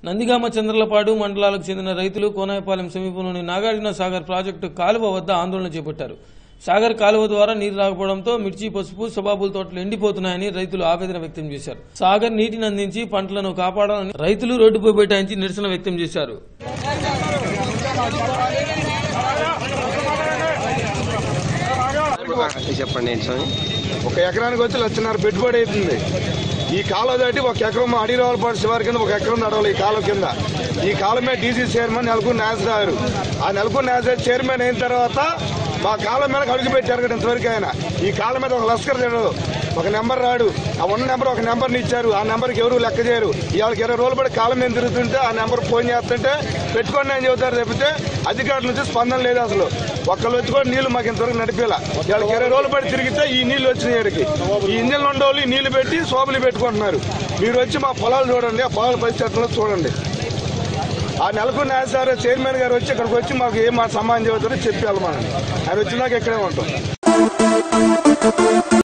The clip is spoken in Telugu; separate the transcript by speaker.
Speaker 1: నందిగామ చంద్రలపాడు మండలాలకు చెందిన రైతులు కోనాయపాలెం సమీపంలోని నాగార్జున సాగర్ ప్రాజెక్టు కాలువ వద్ద ఆందోళన చేపట్టారు సాగర్ కాలువ ద్వారా నీరు రాకపోవడంతో మిర్చి పసుపు సబాబుల తోటలు ఎండిపోతున్నాయని రైతులు ఆవేదన వ్యక్తం చేశారు సాగర్ నీటిని అందించి పంటలను కాపాడాలని రైతులు రోడ్డుపై బైఠాయించి నిరసన వ్యక్తం చేశారు
Speaker 2: చెప్పండి ఏంటి స్వామి
Speaker 3: ఒక ఎకరానికి వచ్చి లక్షన్నర పెట్టుబడి అవుతుంది ఈ కాలువ దాటి ఒక ఎకరం అడిరావులపాటు శివారి కింద ఒక ఎకరం నడవాలి ఈ కాలువ కింద ఈ కాలువ మీద డీసీ చైర్మన్ నెలకు నాయసారు ఆ నెలకు నాయసారు చైర్మన్ అయిన తర్వాత మా కాలం మీద అడుగు పెట్టారు కదా ఇంతవరకు ఆయన ఈ కాలం మీద ఒక లస్కర్ చేయడు ఒక నెంబర్ రాడు ఆ ఉన్న నెంబర్ ఒక నెంబర్ని ఇచ్చారు ఆ నెంబర్కి ఎవరు లెక్క చేయరు ఇవాళకి ఇరవై రోజులు పడి కాలం మీద తిరుగుతుంటే ఆ నెంబర్ ఫోన్ చేస్తుంటే పెట్టుకోండి అని చెబుతారు తప్పితే అధికారుల నుంచి స్పందన లేదు అసలు ఒక్కళ్ళు వచ్చి కూడా నీళ్లు మాకు ఇంతవరకు నడిపేలా ఇవాళకి ఇరవై రోజులు పడి తిరిగితే ఈ నీళ్లు వచ్చినాయి ఇక్కడికి ఈ ఇంజన్లు ఉండేవాళ్ళు ఈ నీళ్లు పెట్టి సోపులు పెట్టుకుంటున్నారు మీరు వచ్చి మా పొలాలు చూడండి ఆ పొలాల పరిస్థితుల్లో చూడండి ఆ నెలకు న్యాయసారి చైర్మన్ గారు వచ్చి ఇక్కడికి వచ్చి మాకు ఏం మా సమాధానం చెబుతారో చెప్పి వెళ్ళమని ఆయన వచ్చినాక ఇక్కడే ఉంటాం